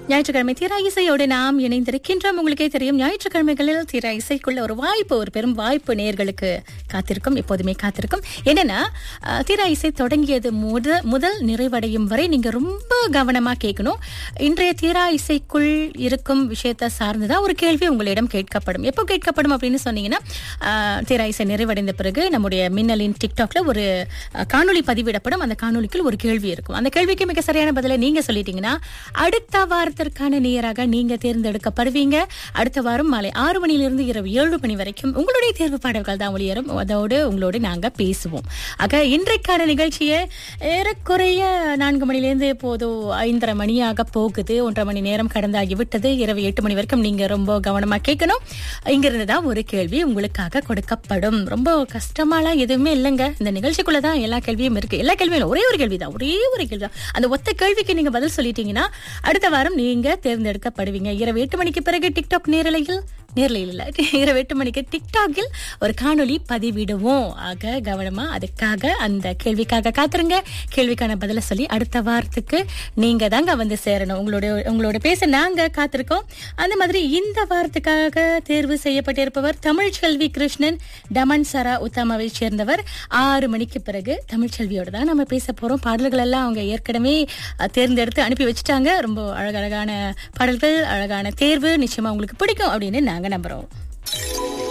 ஞாயிற்றுக்கிழமை திரா இசையோடு நாம் இணைந்திருக்கின்றோம் உங்களுக்கே தெரியும் ஞாயிற்றுக்கிழமைகளில் திரா இசைக்குள்ள ஒரு வாய்ப்பு ஒரு பெரும் வாய்ப்பு நேர்களுக்கு காத்திருக்கும் எப்போதுமே காத்திருக்கும் என்னன்னா அஹ், திரா இசை தொடங்கியது முத முதல் நிறைவடையும் வரை நீங்க ரொம்ப கவனமா கேட்கணும் இன்றைய திரா இசைக்குள் இருக்கும் விஷயத்தை சார்ந்துதான் ஒரு கேள்வி உங்களிடம் கேட்கப்படும் எப்போ கேட்கப்படும் அப்படின்னு சொன்னீங்கன்னா அஹ், திரா இசை நிறைவடைந்த பிறகு நம்முடைய மின்னலின் டிக்டாக்ல ஒரு அஹ், காணொளி பதிவிடப்படும் அந்த காணொளிக்குள் ஒரு கேள்வி இருக்கும் அந்த கேள்விக்கு மிக சரியான பதிலை நீங்க சொல்லிட்டீங்கன்னா அடுத்த வாரத்திற்கான நேராக நீங்க தேர்ந்தெடுக்கப்படுவீங்க அடுத்த வாரம் மாலை ஆறு மணியிலிருந்து இரவு ஏழு மணி வரைக்கும் உங்களுடைய தேர்வு பாடல்கள் தான் ஒளியரும் அதோடு உங்களோடு நாங்க பேசுவோம் ஆக இன்றைக்கான நிகழ்ச்சியை ஏறக்குறைய நான்கு மணிலேருந்து போதோ ஐந்தரை மணியாக போகுது ஒன்றரை மணி நேரம் கடந்தாகி விட்டது இரவு எட்டு மணி வரைக்கும் நீங்க ரொம்ப கவனமா கேட்கணும் இங்கிருந்து தான் ஒரு கேள்வி உங்களுக்காக கொடுக்கப்படும் ரொம்ப கஷ்டமாலாம் எதுவுமே இல்லைங்க இந்த நிகழ்ச்சிக்குள்ள தான் எல்லா கேள்வியும் இருக்கு எல்லா கேள்வியும் இல்ல, ஒரே ஒரு கேள்வி தான் ஒரே ஒரு கேள்வி தான் அந்த ஒத்த கேள்விக்கு நீங்க பதில் சொல்லிட்டீங்கன்னா அடுத்த வாரம் நீங்க தேர்ந்தெடுக்கப்படுவீங்க இரவு எட்டு மணிக்கு பிறகு டிக்டாக் நேரலையில் நேரலையில் இல்ல இரவு எட்டு மணிக்கு டிக்டாக்கில் ஒரு காணொளி பதிவிடுவோம் ஆக கவனமா அதுக்காக அந்த கேள்விக்காக காத்துருங்க கேள்விக்கான பதில சொல்லி அடுத்த வாரத்துக்கு நீங்க தாங்க வந்து சேரணும் உங்களோட உங்களோட பேச நாங்க காத்திருக்கோம் அந்த மாதிரி இந்த வாரத்துக்காக தேர்வு செய்யப்பட்டிருப்பவர் தமிழ்ச்செல்வி கிருஷ்ணன் டமன் சரா உத்தாமாவை சேர்ந்தவர் ஆறு மணிக்கு பிறகு தமிழ்ச்செல்வியோட தான் நம்ம பேச போறோம் பாடல்கள் எல்லாம் அவங்க ஏற்கனவே அஹ், தேர்ந்தெடுத்து அனுப்பி வச்சுட்டாங்க ரொம்ப அழகழகான பாடல்கள் அழகான தேர்வு நிச்சயமா உங்களுக்கு பிடிக்கும் அப்படின்னு நாங்க நம்புறோம்